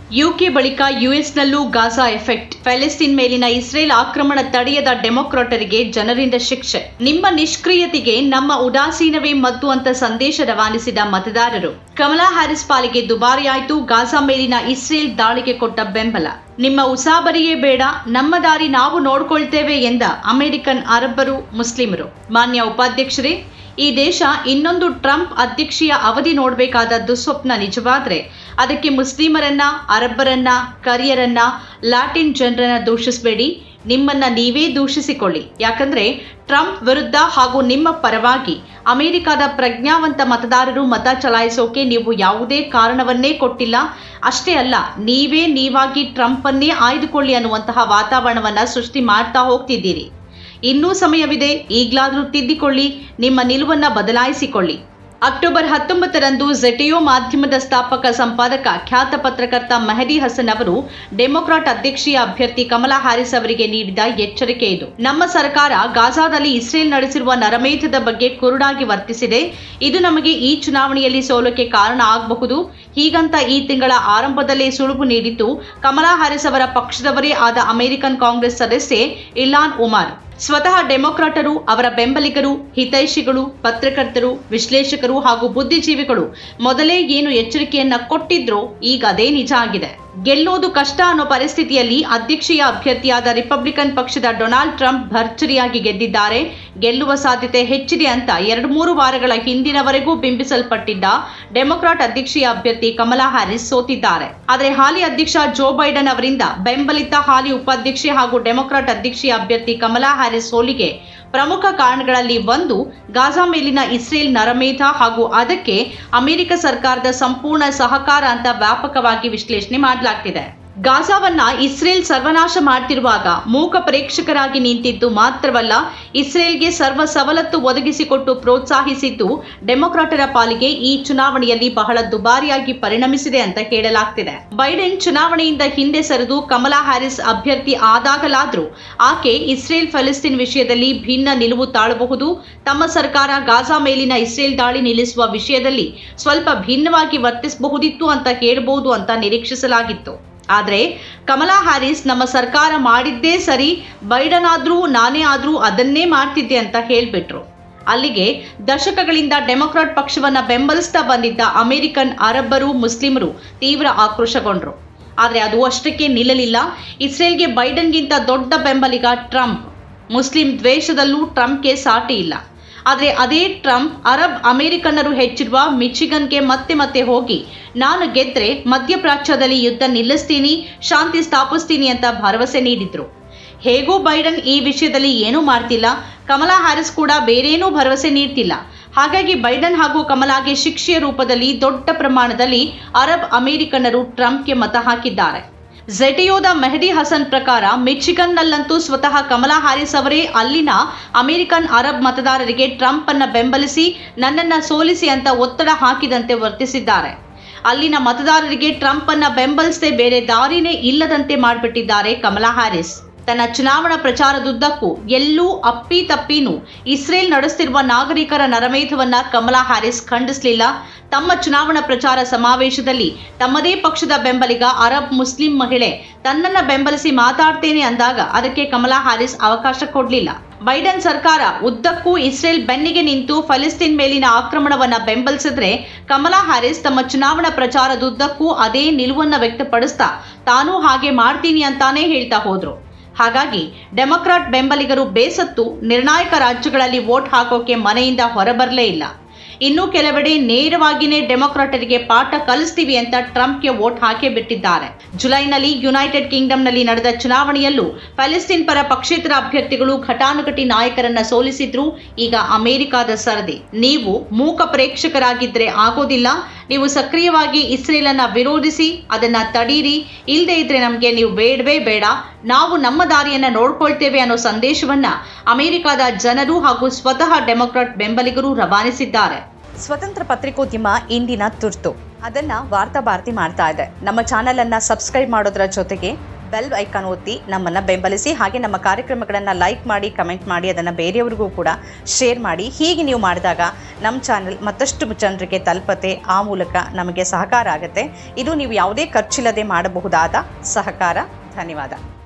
UK ಬಳಿಕ ಯುಎಸ್ನಲ್ಲೂ Gaza effect Palestine ಮೇಲಿನ ಇಸ್ರೇಲ್ ಆಕ್ರಮಣ ತಡೆಯದ ಡೆಮೊಕ್ರಾಟರಿಗೆ ಜನರಿಂದ ಶಿಕ್ಷೆ ನಿಮ್ಮ ನಿಷ್ಕ್ರಿಯತೆಗೆ ನಮ್ಮ ಉದಾಸೀನವೇ ಮದ್ದು ಅಂತ ಸಂದೇಶ ರವಾನಿಸಿದ ಮತದಾರರು ಕಮಲಾ ಹ್ಯಾರಿಸ್ ಪಾಲಿಗೆ ದುಬಾರಿಯಾಯಿತು ಗಾಜಾ ಮೇಲಿನ ಇಸ್ರೇಲ್ ದಾಳಿಗೆ ಕೊಟ್ಟ ಬೆಂಬಲ ನಿಮ್ಮ ಉಸಾಬರಿಯೇ ಬೇಡ ನಮ್ಮ ದಾರಿ ನಾವು ನೋಡ್ಕೊಳ್ತೇವೆ ಎಂದ ಅಮೆರಿಕನ್ ಅರಬ್ಬರು ಮುಸ್ಲಿಮರು ಮಾನ್ಯ ಉಪಾಧ್ಯಕ್ಷರೇ ಈ ದೇಶ ಇನ್ನೊಂದು ಟ್ರಂಪ್ ಅಧ್ಯಕ್ಷೀಯ ಅವಧಿ ನೋಡಬೇಕಾದ ದುಸ್ವಪ್ನ ನಿಜವಾದ್ರೆ ಅದಕ್ಕೆ ಮುಸ್ಲಿಮರನ್ನ ಅರಬ್ಬರನ್ನ ಕರಿಯರನ್ನ ಲ್ಯಾಟಿನ್ ಜನರನ್ನ ದೂಷಿಸಬೇಡಿ ನಿಮ್ಮನ್ನ ನೀವೇ ದೂಷಿಸಿಕೊಳ್ಳಿ ಯಾಕಂದ್ರೆ ಟ್ರಂಪ್ ವಿರುದ್ಧ ಹಾಗೂ ನಿಮ್ಮ ಪರವಾಗಿ ಅಮೆರಿಕದ ಪ್ರಜ್ಞಾವಂತ ಮತದಾರರು ಮತ ಚಲಾಯಿಸೋಕೆ ನೀವು ಯಾವುದೇ ಕಾರಣವನ್ನೇ ಕೊಟ್ಟಿಲ್ಲ ಅಷ್ಟೇ ಅಲ್ಲ ನೀವೇ ನೀವಾಗಿ ಟ್ರಂಪನ್ನೇ ಆಯ್ದುಕೊಳ್ಳಿ ಅನ್ನುವಂತಹ ವಾತಾವರಣವನ್ನ ಸೃಷ್ಟಿ ಮಾಡ್ತಾ ಹೋಗ್ತಿದ್ದೀರಿ ಇನ್ನೂ ಸಮಯವಿದೆ ಈಗಲಾದರೂ ತಿದ್ದಿಕೊಳ್ಳಿ ನಿಮ್ಮ ನಿಲುವನ್ನ ಬದಲಾಯಿಸಿಕೊಳ್ಳಿ ಅಕ್ಟೋಬರ್ ಹತ್ತೊಂಬತ್ತರಂದು ಝೆಟಿಯೋ ಮಾಧ್ಯಮದ ಸ್ಥಾಪಕ ಸಂಪಾದಕ ಖ್ಯಾತ ಪತ್ರಕರ್ತ ಮೆಹದಿ ಹಸನ್ ಅವರು ಡೆಮೊಕ್ರಾಟ್ ಅಧ್ಯಕ್ಷೀಯ ಅಭ್ಯರ್ಥಿ ಕಮಲಾ ಹ್ಯಾರಿಸ್ ಅವರಿಗೆ ನೀಡಿದ ಎಚ್ಚರಿಕೆ ಇದು ನಮ್ಮ ಸರ್ಕಾರ ಗಾಜಾದಲ್ಲಿ ಇಸ್ರೇಲ್ ನಡೆಸಿರುವ ನರಮೇಧದ ಬಗ್ಗೆ ಕುರುಡಾಗಿ ವರ್ತಿಸಿದೆ ಇದು ನಮಗೆ ಈ ಚುನಾವಣೆಯಲ್ಲಿ ಸೋಲಕ್ಕೆ ಕಾರಣ ಆಗಬಹುದು ಹೀಗಂತ ಈ ತಿಂಗಳ ಆರಂಭದಲ್ಲೇ ಸುಳುವು ನೀಡಿದ್ದು ಕಮಲಾ ಹ್ಯಾರಿಸ್ ಅವರ ಪಕ್ಷದವರೇ ಆದ ಅಮೆರಿಕನ್ ಕಾಂಗ್ರೆಸ್ ಸದಸ್ಯೆ ಇಲಾನ್ ಉಮಾರ್ ಸ್ವತಃ ಡೆಮೊಕ್ರಾಟರು ಅವರ ಬೆಂಬಲಿಗರು ಹಿತೈಷಿಗಳು ಪತ್ರಕರ್ತರು ವಿಶ್ಲೇಷಕರು ಹಾಗೂ ಬುದ್ಧಿಜೀವಿಗಳು ಮೊದಲೇ ಏನು ಎಚ್ಚರಿಕೆಯನ್ನ ಕೊಟ್ಟಿದ್ರೋ ಈಗ ಅದೇ ನಿಜ ಆಗಿದೆ ಗೆಲ್ಲೋದು ಕಷ್ಟ ಅನ್ನೋ ಪರಿಸ್ಥಿತಿಯಲ್ಲಿ ಅಧ್ಯಕ್ಷೀಯ ಅಭ್ಯರ್ಥಿಯಾದ ರಿಪಬ್ಲಿಕನ್ ಪಕ್ಷದ ಡೊನಾಲ್ಡ್ ಟ್ರಂಪ್ ಭರ್ಜರಿಯಾಗಿ ಗೆದ್ದಿದ್ದಾರೆ ಗೆಲ್ಲುವ ಸಾಧ್ಯತೆ ಹೆಚ್ಚಿದೆ ಅಂತ ಎರಡು ಮೂರು ವಾರಗಳ ಹಿಂದಿನವರೆಗೂ ಬಿಂಬಿಸಲ್ಪಟ್ಟಿದ್ದ ಡೆಮೊಕ್ರಾಟ್ ಅಧ್ಯಕ್ಷೀಯ ಅಭ್ಯರ್ಥಿ ಕಮಲಾ ಹ್ಯಾರಿಸ್ ಸೋತಿದ್ದಾರೆ ಆದರೆ ಹಾಲಿ ಅಧ್ಯಕ್ಷ ಜೋ ಬೈಡನ್ ಅವರಿಂದ ಬೆಂಬಲಿತ ಹಾಲಿ ಉಪಾಧ್ಯಕ್ಷೆ ಹಾಗೂ ಡೆಮೊಕ್ರಾಟ್ ಅಧ್ಯಕ್ಷೀಯ ಅಭ್ಯರ್ಥಿ ಕಮಲಾ ಹ್ಯಾರಿಸ್ ಸೋಲಿಗೆ ಪ್ರಮುಖ ಕಾರಣಗಳಲ್ಲಿ ಒಂದು ಗಾಜಾ ಮೇಲಿನ ಇಸ್ರೇಲ್ ನರಮೇಧ ಹಾಗೂ ಅದಕ್ಕೆ ಅಮೆರಿಕ ಸರ್ಕಾರದ ಸಂಪೂರ್ಣ ಸಹಕಾರ ಅಂತ ವ್ಯಾಪಕವಾಗಿ ವಿಶ್ಲೇಷಣೆ ಮಾಡಲಾಗ್ತಿದೆ ಗಾಜಾವನ್ನ ಇಸ್ರೇಲ್ ಸರ್ವನಾಶ ಮಾಡ್ತಿರುವಾಗ ಮೂಕ ಪ್ರೇಕ್ಷಕರಾಗಿ ನಿಂತಿದ್ದು ಮಾತ್ರವಲ್ಲ ಇಸ್ರೇಲ್ಗೆ ಸರ್ವ ಸವಲತ್ತು ಒದಗಿಸಿಕೊಟ್ಟು ಪ್ರೋತ್ಸಾಹಿಸಿದ್ದು ಡೆಮೊಕ್ರಾಟರ ಪಾಲಿಗೆ ಈ ಚುನಾವಣೆಯಲ್ಲಿ ಬಹಳ ದುಬಾರಿಯಾಗಿ ಪರಿಣಮಿಸಿದೆ ಅಂತ ಹೇಳಲಾಗ್ತಿದೆ ಬೈಡೆನ್ ಚುನಾವಣೆಯಿಂದ ಹಿಂದೆ ಸರಿದು ಕಮಲಾ ಹ್ಯಾರಿಸ್ ಅಭ್ಯರ್ಥಿ ಆದಾಗಲಾದ್ರೂ ಆಕೆ ಇಸ್ರೇಲ್ ಫಲಸ್ತೀನ್ ವಿಷಯದಲ್ಲಿ ಭಿನ್ನ ನಿಲುವು ತಾಳಬಹುದು ತಮ್ಮ ಸರ್ಕಾರ ಗಾಜಾ ಮೇಲಿನ ಇಸ್ರೇಲ್ ದಾಳಿ ನಿಲ್ಲಿಸುವ ವಿಷಯದಲ್ಲಿ ಸ್ವಲ್ಪ ಭಿನ್ನವಾಗಿ ವರ್ತಿಸಬಹುದಿತ್ತು ಅಂತ ಹೇಳಬಹುದು ಅಂತ ನಿರೀಕ್ಷಿಸಲಾಗಿತ್ತು ಆದರೆ ಕಮಲಾ ಹ್ಯಾರಿಸ್ ನಮ್ಮ ಸರ್ಕಾರ ಮಾಡಿದ್ದೇ ಸರಿ ಬೈಡನ್ ಆದ್ರೂ ನಾನೇ ಆದ್ರೂ ಅದನ್ನೇ ಮಾಡ್ತಿದ್ದೆ ಅಂತ ಹೇಳ್ಬಿಟ್ರು ಅಲ್ಲಿಗೆ ದಶಕಗಳಿಂದ ಡೆಮೊಕ್ರಾಟ್ ಪಕ್ಷವನ್ನ ಬೆಂಬಲಿಸ್ತಾ ಬಂದಿದ್ದ ಅಮೆರಿಕನ್ ಅರಬ್ಬರು ಮುಸ್ಲಿಮರು ತೀವ್ರ ಆಕ್ರೋಶಗೊಂಡ್ರು ಆದರೆ ಅದು ಅಷ್ಟಕ್ಕೆ ನಿಲ್ಲಲಿಲ್ಲ ಇಸ್ರೇಲ್ಗೆ ಬೈಡನ್ಗಿಂತ ದೊಡ್ಡ ಬೆಂಬಲಿಗ ಟ್ರಂಪ್ ಮುಸ್ಲಿಂ ದ್ವೇಷದಲ್ಲೂ ಟ್ರಂಪ್ಗೆ ಸಾಟಿ ಇಲ್ಲ ಆದರೆ ಅದೇ ಟ್ರಂಪ್ ಅರಬ್ ಅಮೆರಿಕನ್ನರು ಹೆಚ್ಚಿರುವ ಮಿಚಿಗನ್ಗೆ ಮತ್ತೆ ಮತ್ತೆ ಹೋಗಿ ನಾನು ಗೆದ್ರೆ ಮಧ್ಯಪ್ರಾಚ್ಯದಲ್ಲಿ ಯುದ್ಧ ನಿಲ್ಲಿಸ್ತೀನಿ ಶಾಂತಿ ಸ್ಥಾಪಿಸ್ತೀನಿ ಅಂತ ಭರವಸೆ ನೀಡಿದ್ರು ಹೇಗೂ ಬೈಡನ್ ಈ ವಿಷಯದಲ್ಲಿ ಏನೂ ಮಾಡ್ತಿಲ್ಲ ಕಮಲಾ ಹ್ಯಾರಿಸ್ ಕೂಡ ಬೇರೇನೂ ಭರವಸೆ ನೀಡ್ತಿಲ್ಲ ಹಾಗಾಗಿ ಬೈಡನ್ ಹಾಗೂ ಕಮಲಾಗೆ ಶಿಕ್ಷೆಯ ರೂಪದಲ್ಲಿ ದೊಡ್ಡ ಪ್ರಮಾಣದಲ್ಲಿ ಅರಬ್ ಅಮೆರಿಕನ್ನರು ಟ್ರಂಪ್ಗೆ ಮತ ಹಾಕಿದ್ದಾರೆ ಝೆಟಿಯೋದ ಮೆಹದಿ ಹಸನ್ ಪ್ರಕಾರ ಮಿಚಿಗನ್ನಲ್ಲಂತೂ ಸ್ವತಃ ಕಮಲಾ ಹ್ಯಾರಿಸ್ ಅವರೇ ಅಲ್ಲಿನ ಅಮೆರಿಕನ್ ಅರಬ್ ಮತದಾರರಿಗೆ ಟ್ರಂಪ್ ಅನ್ನ ಬೆಂಬಲಿಸಿ ನನ್ನನ್ನ ಸೋಲಿಸಿ ಅಂತ ಒತ್ತಡ ಹಾಕಿದಂತೆ ವರ್ತಿಸಿದ್ದಾರೆ ಅಲ್ಲಿನ ಮತದಾರರಿಗೆ ಟ್ರಂಪ್ ಅನ್ನ ಬೆಂಬಲಿಸದೆ ಬೇರೆ ದಾರಿನೇ ಇಲ್ಲದಂತೆ ಮಾಡಿಬಿಟ್ಟಿದ್ದಾರೆ ಕಮಲಾ ಹ್ಯಾರಿಸ್ ತನ್ನ ಚುನಾವಣಾ ಪ್ರಚಾರದುದ್ದಕ್ಕೂ ಎಲ್ಲೂ ಅಪ್ಪಿ ತಪ್ಪಿನೂ ಇಸ್ರೇಲ್ ನಡೆಸುತ್ತಿರುವ ನಾಗರಿಕರ ನರಮೇಧವನ್ನ ಕಮಲಾ ಹ್ಯಾರಿಸ್ ಖಂಡಿಸಲಿಲ್ಲ ತಮ್ಮ ಚುನಾವಣಾ ಪ್ರಚಾರ ಸಮಾವೇಶದಲ್ಲಿ ತಮ್ಮದೇ ಪಕ್ಷದ ಬೆಂಬಲಿಗ ಅರಬ್ ಮುಸ್ಲಿಂ ಮಹಿಳೆ ತನ್ನನ್ನ ಬೆಂಬಲಿಸಿ ಮಾತಾಡ್ತೇನೆ ಅಂದಾಗ ಅದಕ್ಕೆ ಕಮಲಾ ಹ್ಯಾರಿಸ್ ಅವಕಾಶ ಕೊಡಲಿಲ್ಲ ಬೈಡನ್ ಸರ್ಕಾರ ಉದ್ದಕ್ಕೂ ಇಸ್ರೇಲ್ ಬೆನ್ನಿಗೆ ನಿಂತು ಫಲಿಸ್ತೀನ್ ಮೇಲಿನ ಆಕ್ರಮಣವನ್ನ ಬೆಂಬಲಿಸಿದ್ರೆ ಕಮಲಾ ಹ್ಯಾರಿಸ್ ತಮ್ಮ ಚುನಾವಣಾ ಪ್ರಚಾರದುದ್ದಕ್ಕೂ ಅದೇ ನಿಲುವನ್ನ ವ್ಯಕ್ತಪಡಿಸ್ತಾ ತಾನೂ ಹಾಗೆ ಮಾಡ್ತೀನಿ ಅಂತಾನೇ ಹೇಳ್ತಾ ಹೋದ್ರು ಹಾಗಾಗಿ ಡೆಮೊಕ್ರಾಟ್ ಬೆಂಬಲಿಗರು ಬೇಸತ್ತು ನಿರ್ಣಾಯಕ ರಾಜ್ಯಗಳಲ್ಲಿ ವೋಟ್ ಹಾಕೋಕೆ ಮನೆಯಿಂದ ಹೊರಬರಲೇ ಇಲ್ಲ ಇನ್ನು ಕೆಲವೆಡೆ ನೇರವಾಗಿಯೇ ಡೆಮೊಕ್ರಾಟರಿಗೆ ಪಾಠ ಕಲಿಸ್ತೀವಿ ಅಂತ ಟ್ರಂಪ್ಗೆ ವೋಟ್ ಹಾಕೇ ಬಿಟ್ಟಿದ್ದಾರೆ ಜುಲೈನಲ್ಲಿ ಯುನೈಟೆಡ್ ಕಿಂಗ್ಡಮ್ನಲ್ಲಿ ನಡೆದ ಚುನಾವಣೆಯಲ್ಲೂ ಪ್ಯಾಲೆಸ್ತೀನ್ ಪರ ಪಕ್ಷೇತರ ಅಭ್ಯರ್ಥಿಗಳು ಘಟಾನುಘಟಿ ನಾಯಕರನ್ನ ಸೋಲಿಸಿದ್ರು ಈಗ ಅಮೆರಿಕದ ಸರದಿ ನೀವು ಮೂಕ ಪ್ರೇಕ್ಷಕರಾಗಿದ್ರೆ ಆಗೋದಿಲ್ಲ ನೀವು ಸಕ್ರಿಯವಾಗಿ ಇಸ್ರೇಲ್ ಅನ್ನ ವಿರೋಧಿಸಿ ಅದನ್ನ ತಡೀರಿ ಇಲ್ಲದೆ ಇದ್ರೆ ನಮಗೆ ನೀವು ಬೇಡವೇ ಬೇಡ ನಾವು ನಮ್ಮ ದಾರಿಯನ್ನ ನೋಡ್ಕೊಳ್ತೇವೆ ಅನ್ನೋ ಸಂದೇಶವನ್ನ ಅಮೆರಿಕದ ಜನರು ಹಾಗೂ ಸ್ವತಃ ಡೆಮೊಕ್ರಾಟ್ ಬೆಂಬಲಿಗರು ರವಾನಿಸಿದ್ದಾರೆ ಸ್ವತಂತ್ರ ಪತ್ರಿಕೋದ್ಯಮ ಇಂದಿನ ತುರ್ತು ಅದನ್ನ ವಾರ್ತಾ ಭಾರತಿ ಮಾಡ್ತಾ ಇದೆ ನಮ್ಮ ಚಾನೆಲ್ ಅನ್ನ ಸಬ್ಸ್ಕ್ರೈಬ್ ಮಾಡೋದ್ರ ಜೊತೆಗೆ ಬೆಲ್ ಐಕಾನ್ ಒತ್ತಿ ನಮ್ಮನ್ನು ಬೆಂಬಲಿಸಿ ಹಾಗೆ ನಮ್ಮ ಕಾರ್ಯಕ್ರಮಗಳನ್ನು ಲೈಕ್ ಮಾಡಿ ಕಮೆಂಟ್ ಮಾಡಿ ಅದನ್ನು ಬೇರೆಯವ್ರಿಗೂ ಕೂಡ ಶೇರ್ ಮಾಡಿ ಹೀಗೆ ನೀವು ಮಾಡಿದಾಗ ನಮ್ಮ ಚಾನಲ್ ಮತ್ತಷ್ಟು ಜನರಿಗೆ ತಲುಪತ್ತೆ ಆ ಮೂಲಕ ನಮಗೆ ಸಹಕಾರ ಆಗುತ್ತೆ ಇದು ನೀವು ಯಾವುದೇ ಖರ್ಚಿಲ್ಲದೆ ಮಾಡಬಹುದಾದ ಸಹಕಾರ ಧನ್ಯವಾದ